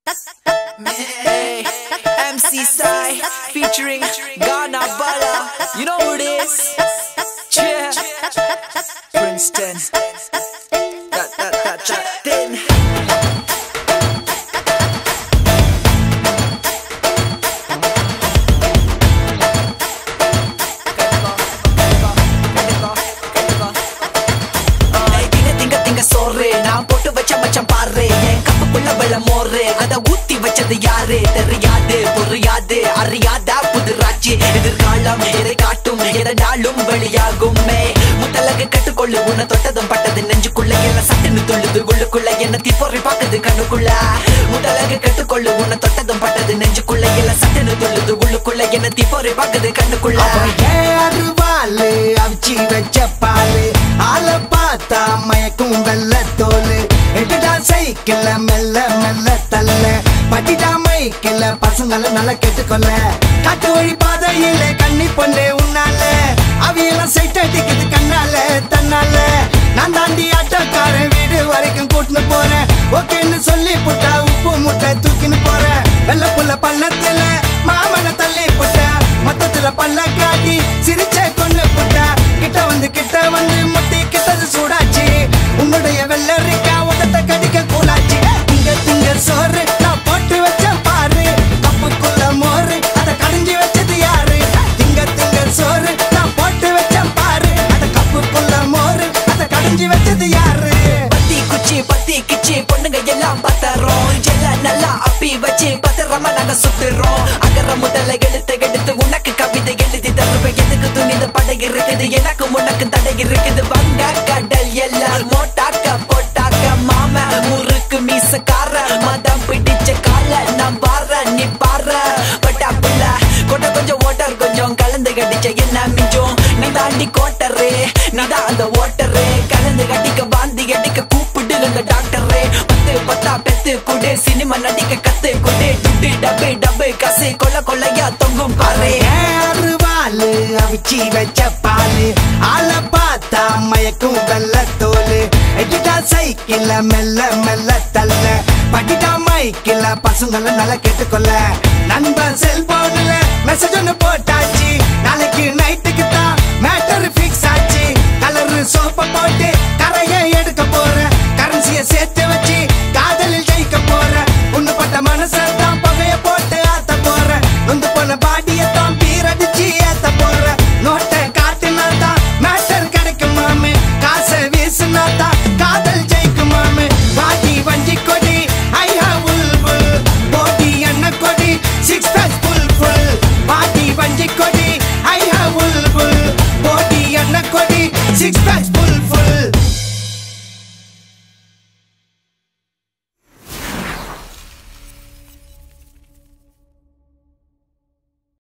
Hey, MC Sai featuring Ghana Bala. You know who it is? Yeah. Princeton. That, that, that, that thing. ஏய், திங்க, திங்க, திங்க சோறு. நான் போட்டு வச்ச மச்சான் பாரு. என் கப்புக்குள்ள வெள்ள மோரு. அத ஊத்தி வச்சது யாரு? தெரியாது, புரியாது, அறியாதா புதுராட்சி. எதிர்காலம் எதை காட்டும் எதை நாளும் வெளியாகுமே முத்தலகு கட்டுக்கொள்ளு உன்னை தொட்டதும் பட்டது நெஞ்சுக்குள்ள என்ன சட்டுன்னு துள்ளுது உள்ளுக்குள்ள என்ன தீப்பொறி பாக்குது கண்ணுக்குள்ள முத்தலகு கட்டுக்கொள்ளு உன்னை தொட்டதும் பட்டது நெஞ்சுக்குள்ள என்ன சட்டுன்னு துள்ளுது உள்ளுக்குள்ள என்ன தீப்பொறி பாக்குது கண்ணுக்குள்ள அருவாளு அவிச்சி வச்ச பாலு ஆள பார்த்தா மயக்கும் வெள்ள தோலு எட்டுடா சைக்கிள மெல்ல மெல்ல தள்ள பட்டிடா மைக்கிள பசங்கள நல்லா கேட்டுக்கொள்ள காட்டு வழி பாதையில கண்ணி பொண்ணு உன்னால அவியெல்லாம் சைட் அடிக்குது கண்ணால தன்னால நான் தாண்டி ஆட்டோக்காரன் வீடு வரைக்கும் கூட்டின்னு போறேன் ஓகேன்னு சொல்லி புட்டா உப்பு முட்டை தூக்கின்னு போறேன் வெள்ள புள்ள பள்ளத்துல மாமனை தள்ளி புட்டா மொத்தத்துல பல்ல காட்டி சிரிச்ச கொண்டு புட்டா கிட்ட வந்து கிட்ட வந்து முட்டி கிட்டது சூடாச்சு உன்னுடைய வெள்ளரிக்கா உதட்ட கடிக்க கூலாச்சு திங்க திங்க சோறு நான் போட்டு வச்ச பாரு கப்புக்குள்ள மோரு அத கடிஞ்சு வச்சது யாரு திங்க திங்க சோறு நான் போட்டு வச்ச பாரு அத கப்புக்குள்ள மோரு அத கடிஞ்சு வச்சது யாரு பத்தி குச்சி பத்தி கிச்சி பொண்ணுங்க எல்லாம் பத்தறோம் எல்லாம் நல்லா அப்பி வச்சு பத்திரமா நாங்க சுத்துறோம் அகர முதல்ல எடுத்து எடுத்து உனக்கு கவிதை எழுதி தருவேன் எதுக்கு துணிந்த படை இருக்குது எனக்கு உனக்கு தடை இருக்குது வங்க கடல் எல்லாம் மோட்டாக்க போட்டாக்க மாம முறுக்கு மீசக்கார மதம் பிடிச்ச கால நான் பாற நீ பாற பட்டா புள்ள கொட்ட கொஞ்சம் ஓட்டர் கொஞ்சம் கலந்து கடிச்ச என்ன மிஞ்சம் நீ தாண்டி கோட்டரு நீ தான் அந்த ஓட்டரு கலந்து கடிக்க வாந்தி அடிக்க கூப்பிடு அந்த டாக்டரு பத்து பத்தா பெத்து குடு சினிமா நடிக்க கத்து குடு துட்டு டபு டபு காசு கொள்ள கொள்ளையா தொங்கும் பாரு அருவாளு அவிச்சி வச்ச பாலு ஆள பார்த்தா மயக்கும் வெள்ள தோலு எட்டுடா சைக்கிள மெல்ல மெல்ல தள்ள படிட்டா மைக்கிள பசங்கள நல்லா கேட்டுக்கொள்ள நண்பன் செல்போன்ல மெசேஜ் ஒன்னு போட்டாச்சு நாளைக்கு நைட்டுக்கு தான் மேட்டர் ஃபிக்ஸ் ஆச்சு கலர் சோப்ப போட்டு கரையை எடுக்க